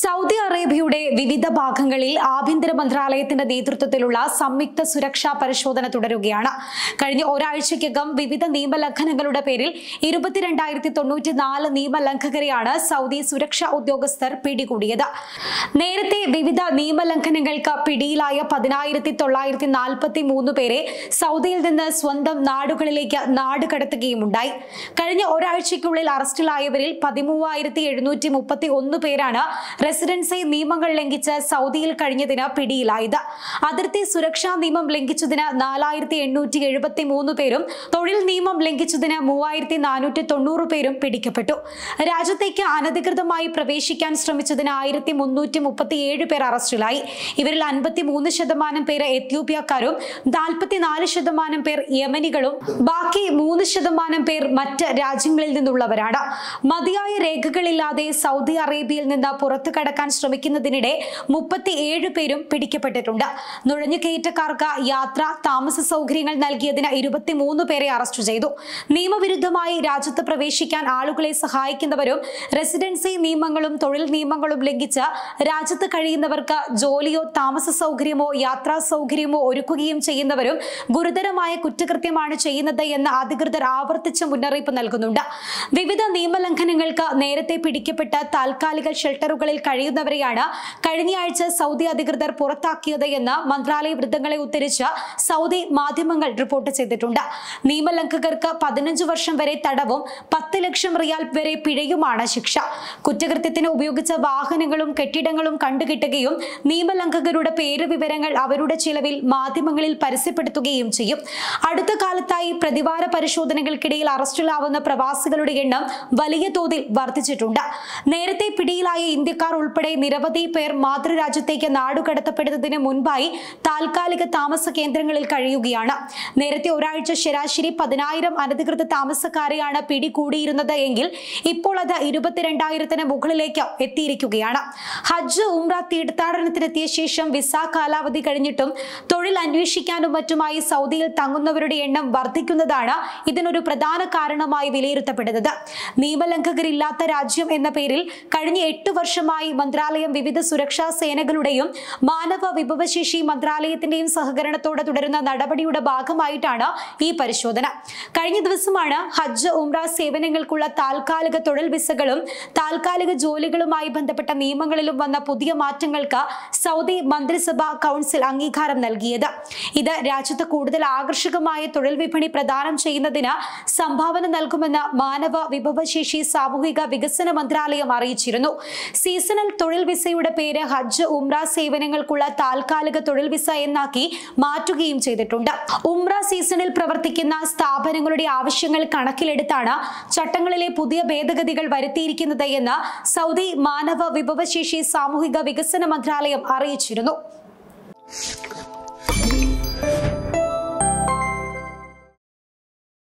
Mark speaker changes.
Speaker 1: Saudi അറേബ്യയുടെ വിവിധ ഭാഗങ്ങളിൽ ആഭ്യന്തര മന്ത്രാലയത്തിന്റെ നേതൃത്വത്തിലുള്ള സംയുക്ത സുരക്ഷാ പരിശോധന തുടരുകയാണ് കഴിഞ്ഞ ഒരാഴ്ചയ്ക്കകം വിവിധ നിയമലംഘനങ്ങളുടെ പേരിൽ ഇരുപത്തിരണ്ടായിരത്തി തൊണ്ണൂറ്റി നാല് നിയമലംഘകരെയാണ് സൗദി സുരക്ഷാ ഉദ്യോഗസ്ഥർ പിടികൂടിയത് നേരത്തെ വിവിധ നിയമലംഘനങ്ങൾക്ക് പിടിയിലായ പതിനായിരത്തി തൊള്ളായിരത്തി നാൽപ്പത്തി മൂന്ന് പേരെ സൗദിയിൽ നിന്ന് സ്വന്തം നാടുകളിലേക്ക് നാട് കടത്തുകയുമുണ്ടായി കഴിഞ്ഞ ഒരാഴ്ചയ്ക്കുള്ളിൽ അറസ്റ്റിലായവരിൽ പതിമൂവായിരത്തി എഴുന്നൂറ്റി മുപ്പത്തി ഒന്ന് പേരാണ് റെസിഡൻസി നിയമങ്ങൾ ലംഘിച്ച് സൗദിയിൽ കഴിഞ്ഞതിന് പിടിയിലായത് അതിർത്തി സുരക്ഷാ നിയമം ലംഘിച്ചതിന് നാലായിരത്തി എണ്ണൂറ്റി എഴുപത്തി മൂന്ന് പേരും തൊഴിൽ നിയമം ലംഘിച്ചതിന് മൂവായിരത്തി നാനൂറ്റി തൊണ്ണൂറ് പേരും പിടിക്കപ്പെട്ടു രാജ്യത്തേക്ക് അനധികൃതമായി പ്രവേശിക്കാൻ ശ്രമിച്ചതിന് ആയിരത്തി മുന്നൂറ്റി മുപ്പത്തിയേഴ് പേർ അറസ്റ്റിലായി ഇവരിൽ അൻപത്തി മൂന്ന് ശതമാനം പേര് എത്യോപ്യക്കാരും നാൽപ്പത്തിനാല് ശതമാനം പേർ യമനികളും ബാക്കി മൂന്ന് ശതമാനം പേർ മറ്റ് രാജ്യങ്ങളിൽ നിന്നുള്ളവരാണ് മതിയായ രേഖകളില്ലാതെ സൗദി അറേബ്യയിൽ നിന്ന് പുറത്തു കടക്കാൻ ശ്രമിക്കുന്നതിനിടെ മുപ്പത്തിയേഴ് പേരും പിടിക്കപ്പെട്ടിട്ടുണ്ട് നുഴഞ്ഞുകയറ്റക്കാർക്ക് യാത്ര താമസ സൗകര്യങ്ങൾ നൽകിയതിന് ഇരുപത്തിമൂന്ന് പേരെ അറസ്റ്റ് ചെയ്തു നിയമവിരുദ്ധമായി രാജ്യത്ത് പ്രവേശിക്കാൻ ആളുകളെ സഹായിക്കുന്നവരും റെസിഡൻസി നിയമങ്ങളും തൊഴിൽ നിയമങ്ങളും ലംഘിച്ച് രാജ്യത്ത് കഴിയുന്നവർക്ക് ജോലിയോ താമസ സൗകര്യമോ യാത്രാ സൗകര്യമോ ഒരുക്കുകയും ചെയ്യുന്നവരും ഗുരുതരമായ കുറ്റകൃത്യമാണ് ചെയ്യുന്നത് എന്ന് അധികൃതർ ആവർത്തിച്ച് മുന്നറിയിപ്പ് നൽകുന്നുണ്ട് വിവിധ നിയമലംഘനങ്ങൾക്ക് നേരത്തെ പിടിക്കപ്പെട്ട താൽക്കാലിക ഷെൽട്ടറുകളിൽ കഴിയുന്നവരെയാണ് കഴിഞ്ഞയാഴ്ച സൗദി അധികൃതർ പുറത്താക്കിയത് എന്ന് മന്ത്രാലയ വൃത്തങ്ങളെ ഉദ്ധരിച്ച് സൗദി മാധ്യമങ്ങൾ റിപ്പോർട്ട് ചെയ്തിട്ടുണ്ട് നിയമലംഘകർക്ക് പതിനഞ്ച് വർഷം വരെ തടവും പത്ത് ലക്ഷം റിയാൽ വരെ പിഴയുമാണ് ശിക്ഷ കുറ്റകൃത്യത്തിന് ഉപയോഗിച്ച വാഹനങ്ങളും കെട്ടിടങ്ങളും കണ്ടുകിട്ടുകയും നിയമലംഘകരുടെ പേര് വിവരങ്ങൾ അവരുടെ ചിലവിൽ മാധ്യമങ്ങളിൽ പരസ്യപ്പെടുത്തുകയും ചെയ്യും അടുത്ത കാലത്തായി പ്രതിവാര പരിശോധനകൾക്കിടയിൽ അറസ്റ്റിലാവുന്ന പ്രവാസികളുടെ എണ്ണം വലിയ തോതിൽ വർദ്ധിച്ചിട്ടുണ്ട് നേരത്തെ പിടിയിലായ ഇന്ത്യക്കാർ ഉൾപ്പെടെ നിരവധി പേർ മാതൃരാജ്യത്തേക്ക് നാടുകടത്തപ്പെടുന്നതിന് മുൻപായി താൽക്കാലിക താമസ കേന്ദ്രങ്ങളിൽ കഴിയുകയാണ് നേരത്തെ ഒരാഴ്ച ശരാശരി പതിനായിരം അനധികൃത താമസക്കാരെയാണ് പിടികൂടിയിരുന്നത് എങ്കിൽ ഇപ്പോൾ അത് ഇരുപത്തിരണ്ടായിരത്തിന് മുകളിലേക്ക് എത്തിയിരിക്കുകയാണ് ഹജ്ജ് ഉംറ തീർത്ഥാടനത്തിനെത്തിയ ശേഷം വിസ കാലാവധി കഴിഞ്ഞിട്ടും തൊഴിൽ അന്വേഷിക്കാനും മറ്റുമായി സൗദിയിൽ തങ്ങുന്നവരുടെ എണ്ണം വർദ്ധിക്കുന്നതാണ് ഇതിനൊരു പ്രധാന കാരണമായി വിലയിരുത്തപ്പെടുന്നത് നിയമലംഘകരില്ലാത്ത രാജ്യം എന്ന പേരിൽ കഴിഞ്ഞ എട്ട് വർഷമായി മന്ത്രാലയം വിവിധ സുരക്ഷാ സേനകളുടെയും മാനവ വിഭവശേഷി മന്ത്രാലയത്തിന്റെയും സഹകരണത്തോടെ തുടരുന്ന നടപടിയുടെ ഭാഗമായിട്ടാണ് ഈ പരിശോധന കഴിഞ്ഞ ദിവസമാണ് ഹജ്ജ് ഉംറ സേവനങ്ങൾക്കുള്ള താൽക്കാലിക തൊഴിൽ വിസകളും താൽക്കാലിക ജോലികളുമായി ബന്ധപ്പെട്ട നിയമങ്ങളിലും വന്ന പുതിയ മാറ്റങ്ങൾക്ക് സൗദി മന്ത്രിസഭ കൗൺസിൽ അംഗീകാരം നൽകിയത് ഇത് രാജ്യത്ത് കൂടുതൽ ആകർഷകമായ തൊഴിൽ വിപണി പ്രദാനം ചെയ്യുന്നതിന് സംഭാവന നൽകുമെന്ന് മാനവ വിഭവശേഷി സാമൂഹിക വികസന മന്ത്രാലയം അറിയിച്ചിരുന്നു സീസണൽ തൊഴിൽ വിസയുടെ പേര് ഹജ്ജ് ഉംറ സേവനങ്ങൾക്കുള്ള താൽക്കാലിക തൊഴിൽ വിസ എന്നാക്കി മാറ്റുകയും ചെയ്തിട്ടുണ്ട് ഉംറ സീസണിൽ പ്രവർത്തിക്കുന്ന സ്ഥാപനങ്ങളുടെ ആവശ്യങ്ങൾ കണക്കിലെടുത്താണ് ചട്ടങ്ങളിലെ പുതിയ ഭേദഗതികൾ വരുത്തിയിരിക്കുന്നത് എന്ന് സൗദി മാനവ വിഭവശേഷി സാമൂഹിക വികസന മന്ത്രാലയം അറിയിച്ചിരുന്നു